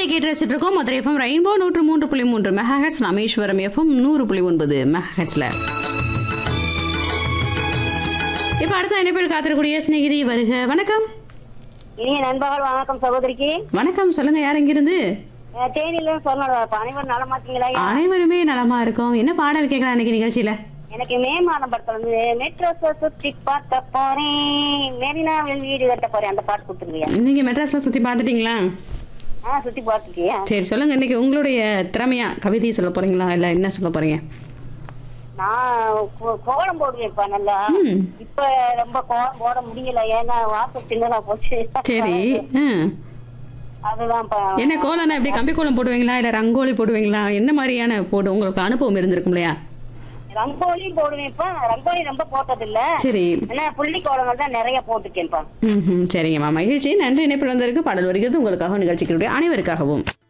கேட்டு ரசிட்டு இருக்கோம் Madurai FM rainbow நூற்று மூன்று புள்ளி மூன்று மெகாஹெட்ஸ் ராமேஸ்வரம் எஃப்எம் நூறு புள்ளி ஒன்பது மெகாஹெட்ஸ்ல இப்போ அடுத்த இணைப்பில் காத்திருக்கூடிய சிநேகிதி வருக வணக்கம் இனிய நண்பர்கள் வணக்கம் சகோதரிக்கு வணக்கம் சொல்லுங்க யார் இங்கிருந்து அஹ் தேனியில சொன்ன அனைவரும் நலமாக்கீங்களா அனைவருமே நலமா இருக்கோம் என்ன பாடல் கேட்கலாம் இன்னைக்கு நிகழ்ச்சியில எனக்கு மே மாதம் படத்துல வந்து மெட்ரோ சுத்தி பார்க்க போறேன் மெரினாவில் வீடு கட்ட போறேன் அந்த பாட்டு கொடுத்துருவியா நீங்க மெட்ராஸ்ல சுத்தி பார்த்துட்டீங்களா ஆ சுத்தி பார்த்துருக்கியா சரி சொல்லுங்க இன்னைக்கு உங்களுடைய திறமையா கவிதை சொல்ல போறீங்களா இல்ல என்ன சொல்ல போறீங்க நான் கோ- கோலம் போடுவேன்ப்பா நல்லா ம் இப்ப ரொம்ப கோலம் போட முடியல ஏன்னா வாசல் சின்னதா போச்சு சரி ஆ. அதுதான்ப்பா என்ன கோலம்னா எப்படி கம்பி கோலம் போடுவீங்களா இல்ல ரங்கோலி போடுவீங்களா என்ன மாதிரியான போடு உங்களுக்கு அனுபவம் இருந்திருக்கும் இல்லையா ரங்கோலியும் போடுவேன்ப்பா ரங்கோலி ரொம்ப போட்டது இல்ல சரி ஆனா புள்ளி கோலங்கள் தான் நிறைய போட்டுக்கேன்ப்பா ம் சரிங்கம்மா மகிழ்ச்சி நன்றி இணைப்பில் வந்திருக்கு பாடல் வருகிறது உங்களுக்காக நிகழ்ச்சிகளுடைய அனைவருக்காகவும்